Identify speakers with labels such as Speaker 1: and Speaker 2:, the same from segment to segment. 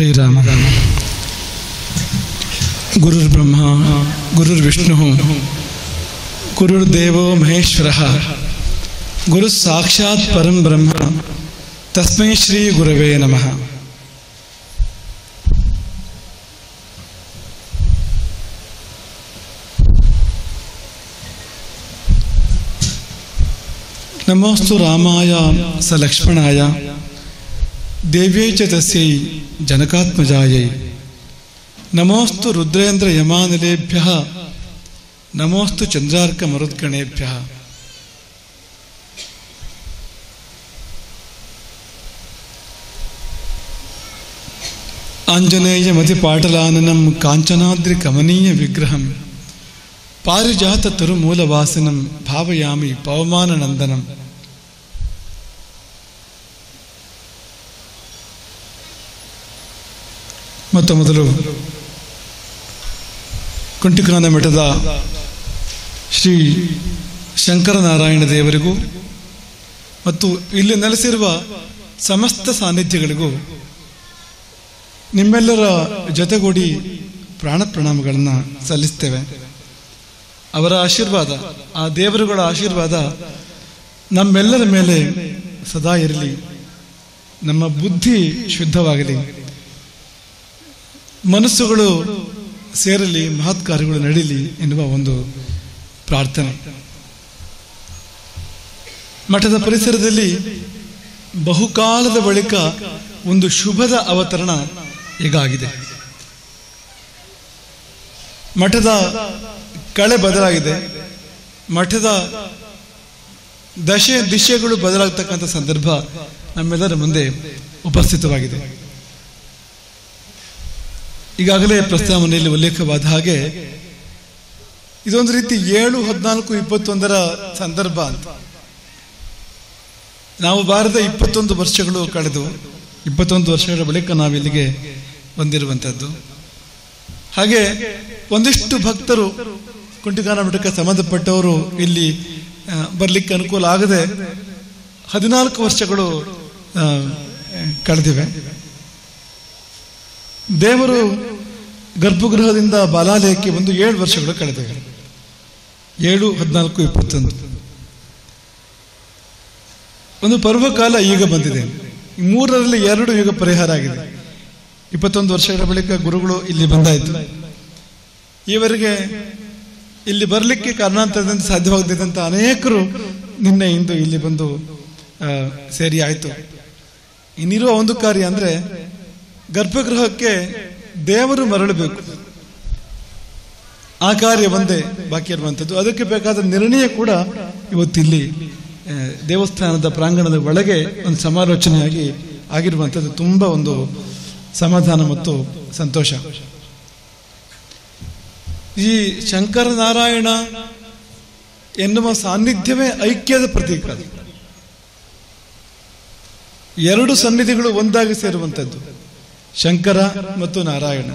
Speaker 1: ಹರೇ ರಾಮ ಗುರುರ್ಬ್ರಹ್ಮ ಗುರುರ್ವಿಷ್ಣು ಗುರುರ್ದೇವೋ ಮಹೇಶ್ವರ ಗುರು ಸಾಕ್ಷಾತ್ ಪರಂ ಬ್ರಹ್ಮ ತಸ್ಮೈ ಶ್ರೀ ಗುರವೇ ನಮಃ ನಮೋಸ್ತು ರಾಮಾಯ ಸ ಲಕ್ಷ್ಮಣಾಯ ದೇವ್ಯೈ ಚ ತಸ್ಯೈ ಜನಕಾತ್ಮಜಾಯೈ ನಮೋಸ್ತು ರುದ್ರೇಂದ್ರ ಯಮಾನಿಲೇಭ್ಯ ನಮೋಸ್ತು ಚಂದ್ರಾರ್ಕ ಮರುದ್ಗಣೇಭ್ಯ ಆಂಜನೇಯ ಮತಿ ಪಾಟಲಾನನಂ ಕಾಂಚನಾದ್ರಿ ಕಮನೀಯ ವಿಗ್ರಹಂ ಪಾರಿಜಾತ ತರುಮೂಲವಾಸನಂ ಭಾವಯಾಮಿ ಪವಮಾನ ನಂದನಂ ಮೊತ್ತ ಮೊದಲು ಕುಂಟಿಕಾನ ಮಠದ ಶ್ರೀ ಶಂಕರನಾರಾಯಣ ದೇವರಿಗೂ ಮತ್ತು ಇಲ್ಲಿ ನೆಲೆಸಿರುವ ಸಮಸ್ತ ಸಾನ್ನಿಧ್ಯಗಳಿಗೂ ನಿಮ್ಮೆಲ್ಲರ ಜೊತೆಗೂಡಿ ಪ್ರಾಣ ಪ್ರಣಾಮಗಳನ್ನು ಸಲ್ಲಿಸ್ತೇವೆ ಅವರ ಆಶೀರ್ವಾದ ಆ ದೇವರುಗಳ ಆಶೀರ್ವಾದ ನಮ್ಮೆಲ್ಲರ ಮೇಲೆ ಸದಾ ಇರಲಿ ನಮ್ಮ ಬುದ್ಧಿ ಶುದ್ಧವಾಗಲಿ ಮನಸ್ಸುಗಳು ಸೇರಲಿ ಮಹತ್ ಕಾರ್ಯಗಳು ನಡೀಲಿ ಎನ್ನುವ ಒಂದು ಪ್ರಾರ್ಥನೆ ಮಠದ ಪರಿಸರದಲ್ಲಿ ಬಹುಕಾಲದ ಬಳಿಕ ಒಂದು ಶುಭದ ಅವತರಣ ಈಗ ಆಗಿದೆ ಮಠದ ಕಳೆ ಬದಲಾಗಿದೆ ಮಠದ ದಶೆ ದಿಶೆಗಳು ಬದಲಾಗ್ತಕ್ಕಂಥ ಸಂದರ್ಭ ನಮ್ಮೆಲ್ಲರ ಮುಂದೆ ಉಪಸ್ಥಿತವಾಗಿದೆ ಈಗಾಗಲೇ ಪ್ರಸ್ತಾವನೆಯಲ್ಲಿ ಉಲ್ಲೇಖವಾದ ಹಾಗೆ ಇದೊಂದು ರೀತಿ ಏಳು ಹದಿನಾಲ್ಕು ಇಪ್ಪತ್ತೊಂದರ ಸಂದರ್ಭ ಅಂತ ನಾವು ಬಾರದ ಇಪ್ಪತ್ತೊಂದು ವರ್ಷಗಳು ಕಳೆದು ಇಪ್ಪತ್ತೊಂದು ವರ್ಷಗಳ ಬಳಿಕ ನಾವು ಇಲ್ಲಿಗೆ ಬಂದಿರುವಂಥದ್ದು ಹಾಗೆ ಒಂದಿಷ್ಟು ಭಕ್ತರು ಕುಂಟಿಗಾನ ಮಠಕ್ಕೆ ಸಂಬಂಧಪಟ್ಟವರು ಇಲ್ಲಿ ಬರಲಿಕ್ಕೆ ಅನುಕೂಲ ಆಗದೆ ಹದಿನಾಲ್ಕು ವರ್ಷಗಳು ಕಳೆದಿವೆ ದೇವರು ಗರ್ಭಗೃಹದಿಂದ ಬಾಲಾಲಯಕ್ಕೆ ಒಂದು ಏಳು ವರ್ಷಗಳು ಕಳೆದಿವೆ ಏಳು ಹದಿನಾಲ್ಕು ಇಪ್ಪತ್ತೊಂದು ಒಂದು ಪರ್ವಕಾಲ ಈಗ ಬಂದಿದೆ ಮೂರರಲ್ಲಿ ಎರಡು ಯುಗ ಪರಿಹಾರ ಆಗಿದೆ ಇಪ್ಪತ್ತೊಂದು ವರ್ಷಗಳ ಬಳಿಕ ಗುರುಗಳು ಇಲ್ಲಿ ಬಂದಾಯಿತು ಈವರೆಗೆ ಇಲ್ಲಿ ಬರಲಿಕ್ಕೆ ಕಾರಣಾಂತರದಿಂದ ಸಾಧ್ಯವಾಗದಿದ್ದಂಥ ಅನೇಕರು ನಿನ್ನೆ ಇಂದು ಇಲ್ಲಿ ಬಂದು ಸೇರಿ ಆಯಿತು ಇನ್ನಿರುವ ಒಂದು ಕಾರ್ಯ ಅಂದರೆ ಗರ್ಭಗೃಹಕ್ಕೆ ದೇವರು ಮರಳಬೇಕು ಆ ಕಾರ್ಯ ಒಂದೇ ಬಾಕಿ ಇರುವಂಥದ್ದು ಅದಕ್ಕೆ ಬೇಕಾದ ನಿರ್ಣಯ ಕೂಡ ಇವತ್ತಿಲ್ಲಿ ದೇವಸ್ಥಾನದ ಪ್ರಾಂಗಣದ ಒಳಗೆ ಒಂದು ಸಮಾಲೋಚನೆಯಾಗಿ ಆಗಿರುವಂಥದ್ದು ತುಂಬ ಒಂದು ಸಮಾಧಾನ ಮತ್ತು ಸಂತೋಷ ಈ ಶಂಕರನಾರಾಯಣ ಎನ್ನುವ ಸಾನ್ನಿಧ್ಯವೇ ಐಕ್ಯದ ಪ್ರತೀಕ ಅದು ಎರಡು ಸನ್ನಿಧಿಗಳು ಒಂದಾಗಿ ಸೇರುವಂಥದ್ದು ಶಂಕರ ಮತ್ತು ನಾರಾಯಣ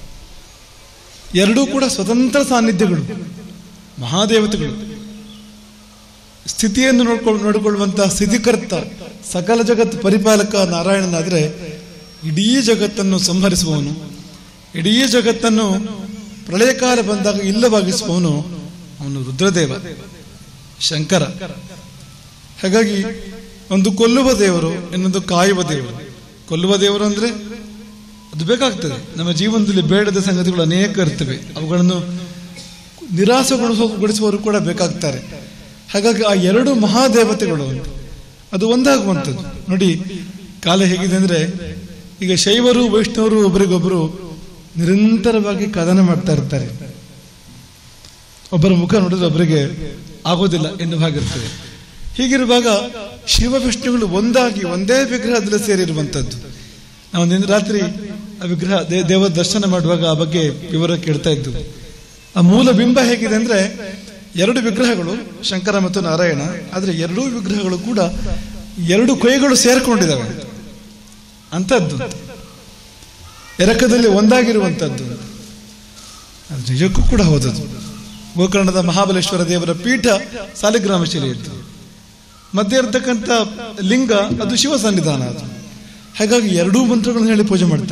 Speaker 1: ಎರಡೂ ಕೂಡ ಸ್ವತಂತ್ರ ಸಾನ್ನಿಧ್ಯಗಳು ಮಹಾದೇವತೆಗಳು ಸ್ಥಿತಿಯನ್ನು ನೋಡ್ಕೊಂಡು ನೋಡಿಕೊಳ್ಳುವಂತಹ ಸ್ಥಿತಿಕರ್ತ ಸಕಲ ಜಗತ್ ಪರಿಪಾಲಕ ನಾರಾಯಣನಾದರೆ ಇಡೀ ಜಗತ್ತನ್ನು ಸಂಹರಿಸುವವನು ಇಡೀ ಜಗತ್ತನ್ನು ಪ್ರಳಯಕಾಲ ಬಂದಾಗ ಇಲ್ಲವಾಗಿಸುವವನು ಅವನು ರುದ್ರದೇವ ಶಂಕರ ಹಾಗಾಗಿ ಒಂದು ಕೊಲ್ಲುವ ದೇವರು ಇನ್ನೊಂದು ಕಾಯುವ ದೇವರು ಕೊಲ್ಲುವ ದೇವರು ಅಂದ್ರೆ ಅದು ಬೇಕಾಗ್ತದೆ ನಮ್ಮ ಜೀವನದಲ್ಲಿ ಬೇಡದ ಸಂಗತಿಗಳು ಅನೇಕ ಇರ್ತವೆ ಅವುಗಳನ್ನು ನಿರಾಸೆಗೊಳಿಸುವವರು ಕೂಡ ಬೇಕಾಗ್ತಾರೆ ಹಾಗಾಗಿ ಆ ಎರಡು ಮಹಾದೇವತೆಗಳು ಅದು ಒಂದಾಗುವಂಥದ್ದು ನೋಡಿ ಕಾಲ ಹೇಗಿದೆ ಅಂದ್ರೆ ಈಗ ಶೈವರು ವೈಷ್ಣವರು ಒಬ್ಬರಿಗೊಬ್ಬರು ನಿರಂತರವಾಗಿ ಕದನ ಮಾಡ್ತಾ ಇರ್ತಾರೆ ಒಬ್ಬರ ಮುಖ ನೋಡಿದ್ರೆ ಒಬ್ಬರಿಗೆ ಆಗೋದಿಲ್ಲ ಎನ್ನುವ ಹಾಗಿರ್ತದೆ ಹೀಗಿರುವಾಗ ಶಿವ ವಿಷ್ಣುಗಳು ಒಂದಾಗಿ ಒಂದೇ ವಿಗ್ರಹದಲ್ಲಿ ಸೇರಿರುವಂಥದ್ದು ನಾವು ನಿನ್ನೆ ರಾತ್ರಿ ಆ ವಿಗ್ರಹ ದೇವರ ದರ್ಶನ ಮಾಡುವಾಗ ಆ ಬಗ್ಗೆ ವಿವರ ಕೇಳ್ತಾ ಇದ್ದು ಆ ಮೂಲ ಬಿಂಬ ಹೇಗಿದೆ ಅಂದ್ರೆ ಎರಡು ವಿಗ್ರಹಗಳು ಶಂಕರ ಮತ್ತು ನಾರಾಯಣ ಆದರೆ ಎರಡೂ ವಿಗ್ರಹಗಳು ಕೂಡ ಎರಡು ಕೈಗಳು ಸೇರ್ಕೊಂಡಿದ್ದಾವೆ ಅಂಥದ್ದು ಎರಕದಲ್ಲಿ ಒಂದಾಗಿರುವಂಥದ್ದು ಅದು ನಿಜಕ್ಕೂ ಕೂಡ ಹೋದದ್ದು ಗೋಕರ್ಣದ ಮಹಾಬಲೇಶ್ವರ ದೇವರ ಪೀಠ ಸಾಲಿಗ್ರಾಮ ಶಿಲೆ ಇತ್ತು ಮಧ್ಯೆ ಇರತಕ್ಕಂಥ ಲಿಂಗ ಅದು ಶಿವ ಸನ್ನಿಧಾನ ಅದು ಹಾಗಾಗಿ ಎರಡೂ ಮಂತ್ರಗಳನ್ನು ಹೇಳಿ ಪೂಜೆ ಮಾಡ್ತಾರೆ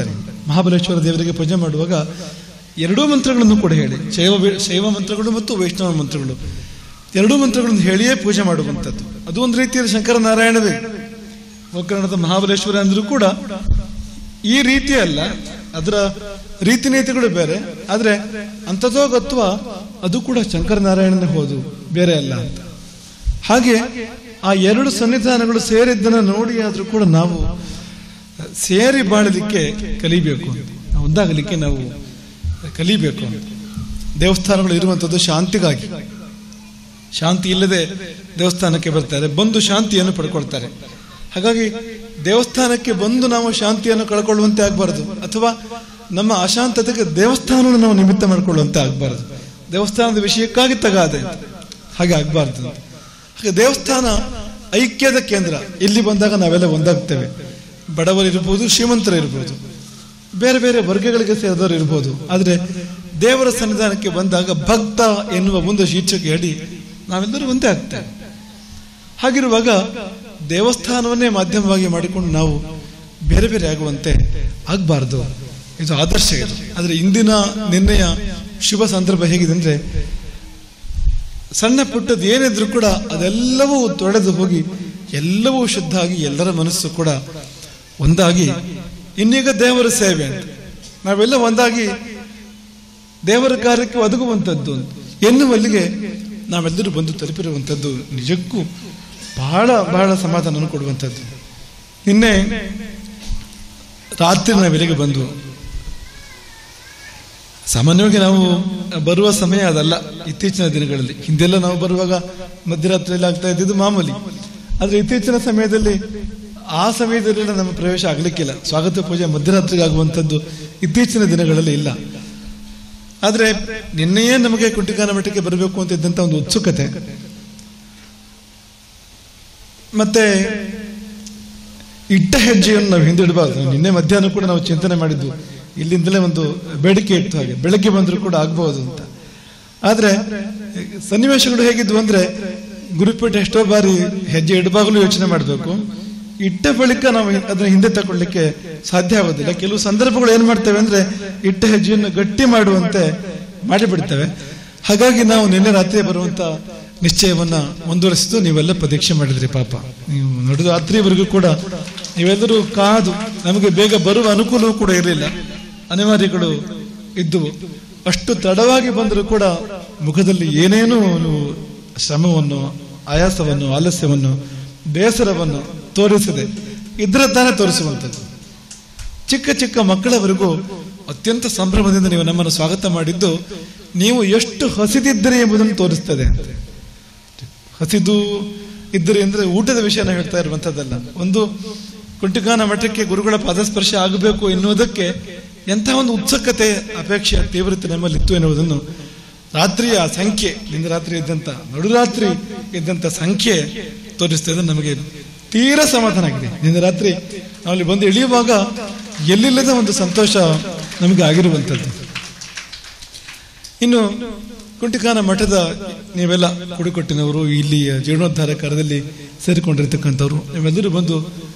Speaker 1: ಮಹಾಬಲೇಶ್ವರ ದೇವರಿಗೆ ಪೂಜೆ ಮಾಡುವಾಗ ಎರಡೂ ಮಂತ್ರಗಳನ್ನು ಕೂಡ ಹೇಳಿ ಶೈವ ವೇ- ಶೈವ ಮಂತ್ರಗಳು ಮತ್ತು ವೈಷ್ಣವ ಮಂತ್ರಗಳು ಎರಡೂ ಮಂತ್ರಗಳನ್ನು ಹೇಳಿಯೇ ಪೂಜೆ ಮಾಡುವಂಥದ್ದು ಅದು ಒಂದು ರೀತಿಯಲ್ಲಿ ಶಂಕರನಾರಾಯಣವೇ ಗೋಕರ್ಣದ ಮಹಾಬಲೇಶ್ವರ ಅಂದ್ರೂ ಕೂಡ ಈ ರೀತಿ ಅಲ್ಲ ಅದರ ರೀತಿ ನೀತಿಗಳು ಬೇರೆ ಆದ್ರೆ ಅಂಥದೋ ಗತ್ವ ಅದು ಕೂಡ ಶಂಕರನಾರಾಯಣನೇ ಹೋದು ಬೇರೆ ಅಲ್ಲ ಅಂತ ಹಾಗೆ ಆ ಎರಡು ಸನ್ನಿಧಾನಗಳು ಸೇರಿದ್ದನ್ನು ನೋಡಿ ಆದ್ರೂ ಕೂಡ ನಾವು ಸೇರಿ ಬಾಳಲಿಕ್ಕೆ ಕಲಿಬೇಕು ಅಂತ. ನಾವು ಒಂದಾಗಲಿಕ್ಕೆ ನಾವು ಕಲಿಬೇಕು ಅಂತ. ದೇವಸ್ಥಾನಗಳು ಇರುವಂಥದ್ದು ಶಾಂತಿಗಾಗಿ ಶಾಂತಿ ಇಲ್ಲದೆ ದೇವಸ್ಥಾನಕ್ಕೆ ಬರ್ತಾರೆ ಬಂದು ಶಾಂತಿಯನ್ನು ಪಡ್ಕೊಳ್ತಾರೆ ಹಾಗಾಗಿ ದೇವಸ್ಥಾನಕ್ಕೆ ಬಂದು ನಾವು ಶಾಂತಿಯನ್ನು ಕಳ್ಕೊಳ್ಳುವಂತೆ ಆಗಬಾರದು ಅಥವಾ ನಮ್ಮ ಅಶಾಂತತೆಗೆ ದೇವಸ್ಥಾನವನ್ನು ನಾವು ನಿಮಿತ್ತ ಮಾಡಿಕೊಳ್ಳುವಂತೆ ಆಗಬಾರದು ದೇವಸ್ಥಾನದ ವಿಷಯಕ್ಕಾಗಿ ತಗಾದೆ ಅಂತ. ಹಾಗೆ ಆಗಬಾರ್ದು ಅಂತ. ಹಾಗೆ ದೇವಸ್ಥಾನ ಐಕ್ಯದ ಕೇಂದ್ರ ಇಲ್ಲಿ ಬಂದಾಗ ನಾವೆಲ್ಲ ಒಂದಾಗ್ತೇವೆ ಬಡವರು ಇರ್ಬೋದು ಶ್ರೀಮಂತರು ಇರ್ಬೋದು ಬೇರೆ ಬೇರೆ ವರ್ಗಗಳಿಗೆ ಸೇರಿದವರು ಇರ್ಬೋದು ಆದರೆ ದೇವರ ಸನ್ನಿಧಾನಕ್ಕೆ ಬಂದಾಗ ಭಕ್ತ ಎನ್ನುವ ಒಂದು ಶೀರ್ಷಿಕೆ ಅಡಿ ನಾವೆಲ್ಲರೂ ಒಂದೇ ಆಗ್ತೇವೆ ಹಾಗಿರುವಾಗ ದೇವಸ್ಥಾನವನ್ನೇ ಮಾಧ್ಯಮವಾಗಿ ಮಾಡಿಕೊಂಡು ನಾವು ಬೇರೆ ಬೇರೆ ಆಗುವಂತೆ ಆಗಬಾರ್ದು ಇದು ಆದರ್ಶ ಇದು ಆದರೆ ಇಂದಿನ ನಿನ್ನೆಯ ಶುಭ ಸಂದರ್ಭ ಹೇಗಿದೆ ಅಂದ್ರೆ ಸಣ್ಣ ಪುಟ್ಟದ್ದು ಏನಿದ್ರು ಕೂಡ ಅದೆಲ್ಲವೂ ತೊಳೆದು ಹೋಗಿ ಎಲ್ಲವೂ ಶುದ್ಧ ಆಗಿ ಎಲ್ಲರ ಮನಸ್ಸು ಕೂಡ ಒಂದಾಗಿ ಇನ್ನೀಗ ದೇವರ ಸೇವೆ ಅಂತ ನಾವೆಲ್ಲ ಒಂದಾಗಿ ದೇವರ ಕಾರ್ಯಕ್ಕೆ ಒದಗುವಂಥದ್ದು ಅಂತ ಎನ್ನುವಲ್ಲಿಗೆ ನಾವೆಲ್ಲರೂ ಬಂದು ತಲುಪಿರುವಂಥದ್ದು ನಿಜಕ್ಕೂ ಬಹಳ ಬಹಳ ಸಮಾಧಾನ ಕೊಡುವಂಥದ್ದು ನಿನ್ನೆ ರಾತ್ರಿ ನಾವಿಲ್ಲಿಗೆ ಬಂದು ಸಾಮಾನ್ಯವಾಗಿ ನಾವು ಬರುವ ಸಮಯ ಅದಲ್ಲ ಇತ್ತೀಚಿನ ದಿನಗಳಲ್ಲಿ ಹಿಂದೆಲ್ಲ ನಾವು ಬರುವಾಗ ಮಧ್ಯರಾತ್ರಿಯಲ್ಲಿ ಆಗ್ತಾ ಇದ್ದಿದ್ದು ಮಾಮೂಲಿ ಆದ್ರೆ ಇತ್ತೀಚಿನ ಸಮಯದಲ್ಲಿ ಆ ಸಮಯದಲ್ಲೆಲ್ಲ ನಮ್ಮ ಪ್ರವೇಶ ಆಗ್ಲಿಕ್ಕಿಲ್ಲ ಸ್ವಾಗತ ಪೂಜೆ ಮಧ್ಯರಾತ್ರಿಗೆ ಆಗುವಂಥದ್ದು ಇತ್ತೀಚಿನ ದಿನಗಳಲ್ಲಿ ಇಲ್ಲ ಆದ್ರೆ ನಿನ್ನೆಯೇ ನಮಗೆ ಕುಂಟಿಕಾನ ಮಠಕ್ಕೆ ಬರಬೇಕು ಅಂತ ಇದ್ದಂತ ಒಂದು ಉತ್ಸುಕತೆ ಮತ್ತೆ ಇಟ್ಟ ಹೆಜ್ಜೆಯನ್ನು ನಾವು ಹಿಂದಿಡಬಾರ್ದು ನಿನ್ನೆ ಮಧ್ಯಾಹ್ನ ಕೂಡ ನಾವು ಚಿಂತನೆ ಮಾಡಿದ್ವು ಇಲ್ಲಿಂದಲೇ ಒಂದು ಬೇಡಿಕೆ ಇತ್ತು ಹಾಗೆ ಬೆಳಗ್ಗೆ ಬಂದರೂ ಕೂಡ ಆಗ್ಬಹುದು ಅಂತ ಆದ್ರೆ ಸನ್ನಿವೇಶಗಳು ಹೇಗಿದ್ವು ಅಂದ್ರೆ ಗುರುಪೀಠ ಎಷ್ಟೋ ಬಾರಿ ಹೆಜ್ಜೆ ಇಡಬಾಗಲೂ ಯೋಚನೆ ಮಾಡಬೇಕು ಇಟ್ಟ ಬಳಿಕ ನಾವು ಅದನ್ನ ಹಿಂದೆ ತಗೊಳ್ಳಿಕ್ಕೆ ಸಾಧ್ಯ ಆಗೋದಿಲ್ಲ ಕೆಲವು ಸಂದರ್ಭಗಳು ಏನ್ ಮಾಡ್ತೇವೆ ಅಂದ್ರೆ ಇಟ್ಟ ಹೆಜ್ಜೆಯನ್ನು ಗಟ್ಟಿ ಮಾಡುವಂತೆ ಮಾಡಿಬಿಡ್ತೇವೆ ಹಾಗಾಗಿ ನಾವು ನಿನ್ನೆ ರಾತ್ರಿ ಬರುವಂತ ನಿಶ್ಚಯವನ್ನ ಮುಂದುವರಿಸಿದ್ದು ನೀವೆಲ್ಲ ಪ್ರತೀಕ್ಷೆ ಮಾಡಿದ್ರಿ ಪಾಪ ನೀವು ನಡೆದ ರಾತ್ರಿವರೆಗೂ ಕೂಡ ನೀವೆಲ್ಲರೂ ಕಾದು ನಮಗೆ ಬೇಗ ಬರುವ ಅನುಕೂಲವೂ ಕೂಡ ಇರಲಿಲ್ಲ ಅನಿವಾರ್ಯಗಳು ಇದ್ದುವು ಅಷ್ಟು ತಡವಾಗಿ ಬಂದರೂ ಕೂಡ ಮುಖದಲ್ಲಿ ಏನೇನೂ ನೀವು ಶ್ರಮವನ್ನು ಆಯಾಸವನ್ನು ಆಲಸ್ಯವನ್ನು ಬೇಸರವನ್ನು ತೋರಿಸದೆ ಇದ್ರೆ ತಾನೇ ತೋರಿಸುವಂಥದ್ದು ಚಿಕ್ಕ ಚಿಕ್ಕ ಮಕ್ಕಳವರೆಗೂ ಅತ್ಯಂತ ಸಂಭ್ರಮದಿಂದ ನೀವು ನಮ್ಮನ್ನು ಸ್ವಾಗತ ಮಾಡಿದ್ದು ನೀವು ಎಷ್ಟು ಹಸಿದಿದ್ದೀರಿ ಎಂಬುದನ್ನು ತೋರಿಸ್ತದೆ ಅಂತ ಹಸಿದು ಇದ್ದರೆ ಅಂದ್ರೆ ಊಟದ ವಿಷಯನ ಹೇಳ್ತಾ ಇರುವಂತದ್ದಲ್ಲ ಒಂದು ಕುಂಟಿಕಾನ ಮಠಕ್ಕೆ ಗುರುಗಳ ಪಾದಸ್ಪರ್ಶ ಆಗಬೇಕು ಎನ್ನುವುದಕ್ಕೆ ಎಂತಹ ಒಂದು ಉತ್ಸುಕತೆ ಅಪೇಕ್ಷೆ ತೀವ್ರತೆ ನಮ್ಮಲ್ಲಿತ್ತು ಎನ್ನುವುದನ್ನು ರಾತ್ರಿಯ ಸಂಖ್ಯೆ ನಿಂದ ರಾತ್ರಿ ಇದ್ದಂತ ನಡುರಾತ್ರಿ ಇದ್ದಂತ ಸಂಖ್ಯೆ ತೋರಿಸ್ತದೆ ನಮಗೆ ತೀರಾ ಸಮಾಧಾನ ಆಗಿದೆ ನಿನ್ನೆ ರಾತ್ರಿ ನಾವಲ್ಲಿ ಬಂದು ಇಳಿಯುವಾಗ ಎಲ್ಲಿಲ್ಲದ ಒಂದು ಸಂತೋಷ ನಮಗೆ ಆಗಿರುವಂಥದ್ದು ಇನ್ನು ಕುಂಟಿಕಾನ ಮಠದ ನೀವೆಲ್ಲ ಕುಡಿಕೊಟ್ಟಿನವರು ಇಲ್ಲಿಯ ಜೀರ್ಣೋದ್ಧಾರ ಕಾರ್ಯದಲ್ಲಿ ಸೇರಿಕೊಂಡಿರ್ತಕ್ಕಂಥವ್ರು ನೀವೆಲ್ಲರೂ ಬಂದು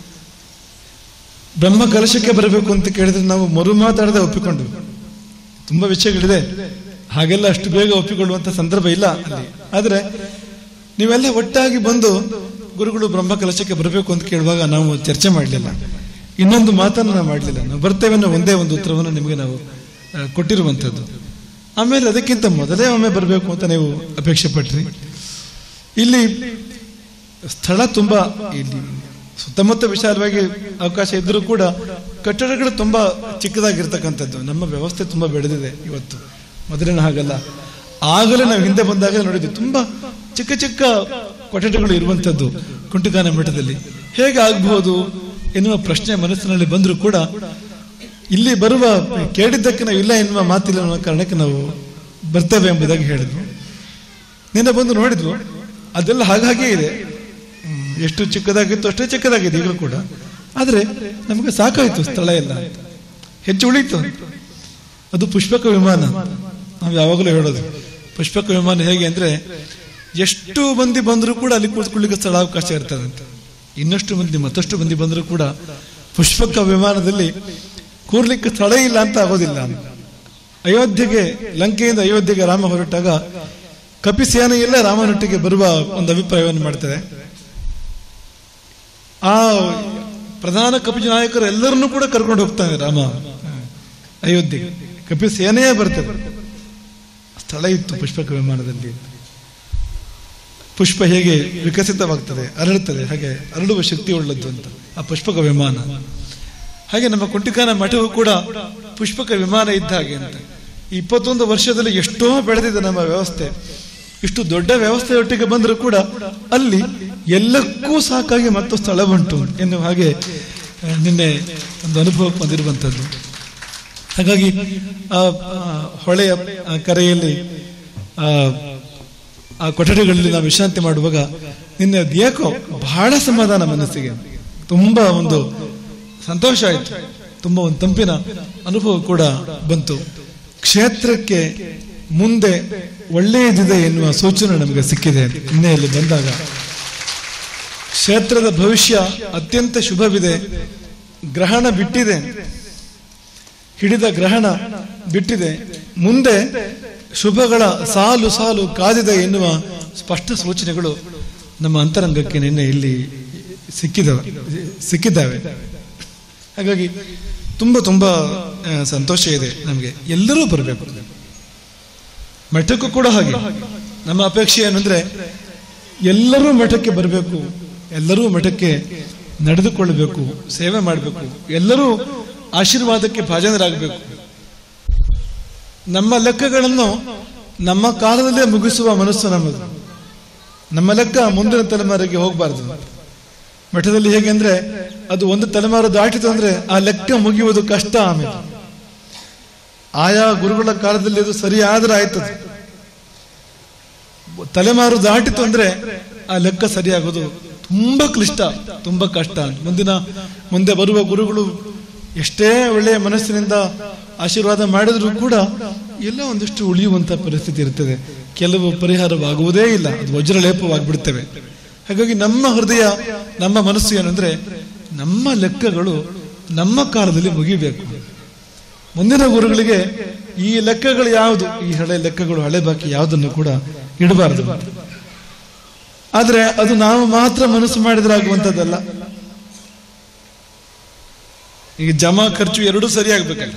Speaker 1: ಬ್ರಹ್ಮ ಕಲಶಕ್ಕೆ ಬರಬೇಕು ಅಂತ ಕೇಳಿದ್ರೆ ನಾವು ಮರು ಮಾತಾಡದೆ ಒಪ್ಪಿಕೊಂಡು ತುಂಬಾ ವಿಷಯಗಳಿದೆ ಹಾಗೆಲ್ಲ ಅಷ್ಟು ಬೇಗ ಒಪ್ಪಿಕೊಳ್ಳುವಂತ ಸಂದರ್ಭ ಇಲ್ಲ ಅಲ್ಲಿ ಆದ್ರೆ ನೀವೆಲ್ಲ ಒಟ್ಟಾಗಿ ಬಂದು ಗುರುಗಳು ಬ್ರಹ್ಮ ಕಲಶಕ್ಕೆ ಬರಬೇಕು ಅಂತ ಕೇಳುವಾಗ ನಾವು ಚರ್ಚೆ ಮಾಡಲಿಲ್ಲ ಇನ್ನೊಂದು ಮಾತನ್ನು ನಾವು ಮಾಡಲಿಲ್ಲ ನಾವು ಬರ್ತೇವೆ ಅನ್ನೋ ಒಂದೇ ಒಂದು ಉತ್ತರವನ್ನು ನಿಮಗೆ ನಾವು ಆ, ಕೊಟ್ಟಿರುವಂಥದ್ದು ಆಮೇಲೆ ಅದಕ್ಕಿಂತ ಮೊದಲೇ ಒಮ್ಮೆ ಬರಬೇಕು ಅಂತ ನೀವು ಅಪೇಕ್ಷೆ ಪಟ್ರಿ ಇಲ್ಲಿ ಸ್ಥಳ ತುಂಬಾ ಇಲ್ಲಿ ಸುತ್ತಮುತ್ತ ವಿಶಾಲವಾಗಿ ಅವಕಾಶ ಇದ್ರೂ ಕೂಡ ಕಟ್ಟಡಗಳು ತುಂಬಾ ಚಿಕ್ಕದಾಗಿರ್ತಕ್ಕಂಥದ್ದು ನಮ್ಮ ವ್ಯವಸ್ಥೆ ತುಂಬಾ ಬೆಳೆದಿದೆ ಇವತ್ತು ಮೊದಲಿನ ಹಾಗಲ್ಲ ಆಗಲೇ ನಾವು ಹಿಂದೆ ಬಂದಾಗ ನೋಡಿದ್ವಿ ತುಂಬಾ ಚಿಕ್ಕ ಚಿಕ್ಕ ಕೊಠಡಿಗಳು ಇರುವಂತದ್ದು ಕುಂಟಿಕಾನ ಮಠದಲ್ಲಿ ಹೇಗೆ ಆಗಬಹುದು ಎನ್ನುವ ಪ್ರಶ್ನೆ ಮನಸ್ಸಿನಲ್ಲಿ ಬಂದರೂ ಕೂಡ ಇಲ್ಲಿ ಬರುವ ಕೇಳಿದ್ದಕ್ಕೆ ನಾವು ಇಲ್ಲ ಎನ್ನುವ ಮಾತಿಲ್ಲ ಅನ್ನೋ ಕಾರಣಕ್ಕೆ ನಾವು ಬರ್ತೇವೆ ಎಂಬುದಾಗಿ ಹೇಳಿದ್ವು ನಿನ್ನೆ ಬಂದು ನೋಡಿದ್ವು ಅದೆಲ್ಲ ಹಾಗಾಗೇ ಇದೆ ಹ್ಮ್, ಎಷ್ಟು ಚಿಕ್ಕದಾಗಿತ್ತು ಅಷ್ಟೇ ಚಿಕ್ಕದಾಗಿದೆ ಈಗಲೂ ಕೂಡ ಆದ್ರೆ ನಮಗೆ ಸಾಕಾಯ್ತು ಸ್ಥಳ ಎಲ್ಲ ಅಂತ. ಹೆಚ್ಚು ಉಳಿತು ಅದು ಪುಷ್ಪಕ ವಿಮಾನ ನಾವು ಯಾವಾಗಲೂ ಹೇಳೋದು ಪುಷ್ಪಕ ವಿಮಾನ ಹೇಗೆ ಅಂದ್ರೆ ಎಷ್ಟು ಮಂದಿ ಬಂದರೂ ಕೂಡ ಅಲ್ಲಿ ಕೂತ್ಕೊಳ್ಳಿಕ್ಕೆ ಸ್ಥಳ ಅವಕಾಶ ಇರ್ತದೆ ಅಂತ ಇನ್ನಷ್ಟು ಮಂದಿ ಮತ್ತಷ್ಟು ಮಂದಿ ಬಂದರೂ ಕೂಡ ಪುಷ್ಪಕ ವಿಮಾನದಲ್ಲಿ ಕೂರ್ಲಿಕ್ಕೆ ಸ್ಥಳ ಇಲ್ಲ ಅಂತ ಆಗೋದಿಲ್ಲ ಅಯೋಧ್ಯೆಗೆ ಲಂಕೆಯಿಂದ ಅಯೋಧ್ಯೆಗೆ ರಾಮ ಹೊರಟಾಗ ಕಪಿಸೇನೆ ಎಲ್ಲ ರಾಮನೊಟ್ಟಿಗೆ ಬರುವ ಒಂದು ಅಭಿಪ್ರಾಯವನ್ನು ಮಾಡ್ತದೆ ಆ ಪ್ರಧಾನ ಕಪಿಜ ನಾಯಕರು ಎಲ್ಲರನ್ನೂ ಕೂಡ ಕರ್ಕೊಂಡು ಹೋಗ್ತಾನೆ ರಾಮ ಅಯೋಧ್ಯೆಗೆ ಕಪಿ ಸೇನೆಯೇ ಬರ್ತದೆ ಸ್ಥಳ ಇತ್ತು ಪುಷ್ಪಕ ವಿಮಾನದಲ್ಲಿ ಪುಷ್ಪ ಹೇಗೆ ವಿಕಸಿತವಾಗ್ತದೆ ಅರಳುತ್ತದೆ ಹಾಗೆ ಅರಳುವ ಶಕ್ತಿ ಉಳ್ಳದ್ದು ಅಂತ ಆ ಪುಷ್ಪಕ ವಿಮಾನ ಹಾಗೆ ನಮ್ಮ ಕುಂಟಿಕಾನ ಮಠವು ಕೂಡ ಪುಷ್ಪಕ ವಿಮಾನ ಇದ್ದ ಹಾಗೆ ಅಂತ ಈ ಇಪ್ಪತ್ತೊಂದು ವರ್ಷದಲ್ಲಿ ಎಷ್ಟೋ ಬೆಳೆದಿದೆ ನಮ್ಮ ವ್ಯವಸ್ಥೆ ಇಷ್ಟು ದೊಡ್ಡ ವ್ಯವಸ್ಥೆಯೊಟ್ಟಿಗೆ ಬಂದರೂ ಕೂಡ ಅಲ್ಲಿ ಎಲ್ಲಕ್ಕೂ ಸಾಕಾಗಿ ಮತ್ತು ಸ್ಥಳ ಉಂಟು ಎನ್ನುವ ಹಾಗೆ ಆ, ನಿನ್ನೆ ಒಂದು ಅನುಭವಕ್ಕೆ ಬಂದಿರುವಂಥದ್ದು ಹಾಗಾಗಿ ಆ ಆ, ಹೊಳೆಯ ಆ, ಕರೆಯಲ್ಲಿ ಆ, ಆ ಕೊಠಡಿಗಳಲ್ಲಿ ನಾವು ವಿಶ್ರಾಂತಿ ಮಾಡುವಾಗ ನಿನ್ನೆ ಅದು ಏಕೋ ಬಹಳ ಸಮಾಧಾನ ಮನಸ್ಸಿಗೆ ತುಂಬಾ ಒಂದು ಸಂತೋಷ ಆಯಿತು ತುಂಬಾ ಒಂದು ತಂಪಿನ ಅನುಭವ ಕೂಡ ಬಂತು ಕ್ಷೇತ್ರಕ್ಕೆ ಮುಂದೆ ಒಳ್ಳೆಯದಿದೆ ಎನ್ನುವ ಸೂಚನೆ ನಮಗೆ ಸಿಕ್ಕಿದೆ ನಿನ್ನೆಯಲ್ಲಿ ಬಂದಾಗ ಕ್ಷೇತ್ರದ ಭವಿಷ್ಯ ಅತ್ಯಂತ ಶುಭವಿದೆ ಗ್ರಹಣ ಬಿಟ್ಟಿದೆ ಹಿಡಿದ ಗ್ರಹಣ ಬಿಟ್ಟಿದೆ ಮುಂದೆ ಶುಭಗಳ ಸಾಲು ಸಾಲು ಕಾದಿದೆ ಎನ್ನುವ ಸ್ಪಷ್ಟ ಸೂಚನೆಗಳು ನಮ್ಮ ಅಂತರಂಗಕ್ಕೆ ನಿನ್ನೆ ಇಲ್ಲಿ ಸಿಕ್ಕಿದವೆ ಸಿಕ್ಕಿದ್ದಾವೆ ಹಾಗಾಗಿ ತುಂಬ ತುಂಬ ಆ, ಸಂತೋಷ ಇದೆ ನಮಗೆ ಎಲ್ಲರೂ ಬರಬೇಕು ಮಠಕ್ಕೂ ಕೂಡ ಹಾಗೆ ನಮ್ಮ ಅಪೇಕ್ಷೆ ಏನಂದ್ರೆ ಎಲ್ಲರೂ ಮಠಕ್ಕೆ ಬರಬೇಕು ಎಲ್ಲರೂ ಮಠಕ್ಕೆ ನಡೆದುಕೊಳ್ಳಬೇಕು ಸೇವೆ ಮಾಡಬೇಕು ಎಲ್ಲರೂ ಆಶೀರ್ವಾದಕ್ಕೆ ಭಾಜನರಾಗಬೇಕು ನಮ್ಮ ಲೆಕ್ಕಗಳನ್ನು ನಮ್ಮ ಕಾಲದಲ್ಲೇ ಮುಗಿಸುವ ಮನಸ್ಸು ನಮ್ಮದು ನಮ್ಮ ಲೆಕ್ಕ ಮುಂದಿನ ತಲೆಮಾರಿಗೆ ಹೋಗಬಾರದು ಮಠದಲ್ಲಿ ಹೇಗೆ ಅಂದ್ರೆ ಅದು ಒಂದು ತಲೆಮಾರು ದಾಟಿತು ಅಂದ್ರೆ ಆ ಲೆಕ್ಕ ಮುಗಿಯುವುದು ಕಷ್ಟ ಆಮೇಲೆ ಆಯಾ ಗುರುಗಳ ಕಾಲದಲ್ಲಿ ಅದು ಸರಿ ಆದ್ರೆ ಆಯ್ತದೆ ತಲೆಮಾರು ದಾಟಿತು ಅಂದ್ರೆ ಆ ಲೆಕ್ಕ ಸರಿಯಾಗೋದು ತುಂಬಾ ಕ್ಲಿಷ್ಟ ತುಂಬಾ ಕಷ್ಟ ಮುಂದಿನ ಮುಂದೆ ಬರುವ ಗುರುಗಳು ಎಷ್ಟೇ ಒಳ್ಳೆಯ ಮನಸ್ಸಿನಿಂದ ಆಶೀರ್ವಾದ ಮಾಡಿದ್ರು ಕೂಡ ಎಲ್ಲ ಒಂದಿಷ್ಟು ಉಳಿಯುವಂತ ಪರಿಸ್ಥಿತಿ ಇರ್ತದೆ ಕೆಲವು ಪರಿಹಾರವಾಗುವುದೇ ಇಲ್ಲ ಅದು ವಜ್ರಲೇಪವಾಗಿಬಿಡ್ತೇವೆ ಹಾಗಾಗಿ ನಮ್ಮ ಹೃದಯ ನಮ್ಮ ಮನಸ್ಸು ಏನಂದ್ರೆ ನಮ್ಮ ಲೆಕ್ಕಗಳು ನಮ್ಮ ಕಾಲದಲ್ಲಿ ಮುಗಿಬೇಕು ಮುಂದಿನ ಗುರುಗಳಿಗೆ ಈ ಲೆಕ್ಕಗಳು ಯಾವುದು ಈ ಹಳೆ ಲೆಕ್ಕಗಳು ಹಳೆ ಬಾಕಿ ಯಾವುದನ್ನು ಕೂಡ ಇಡಬಾರದು ಆದ್ರೆ ಅದು ನಾವು ಮಾತ್ರ ಮನಸ್ಸು ಮಾಡಿದ್ರೆ ಆಗುವಂಥದ್ದಲ್ಲ ಈಗ ಜಮಾ ಖರ್ಚು ಎರಡೂ ಸರಿಯಾಗಬೇಕಲ್ಲ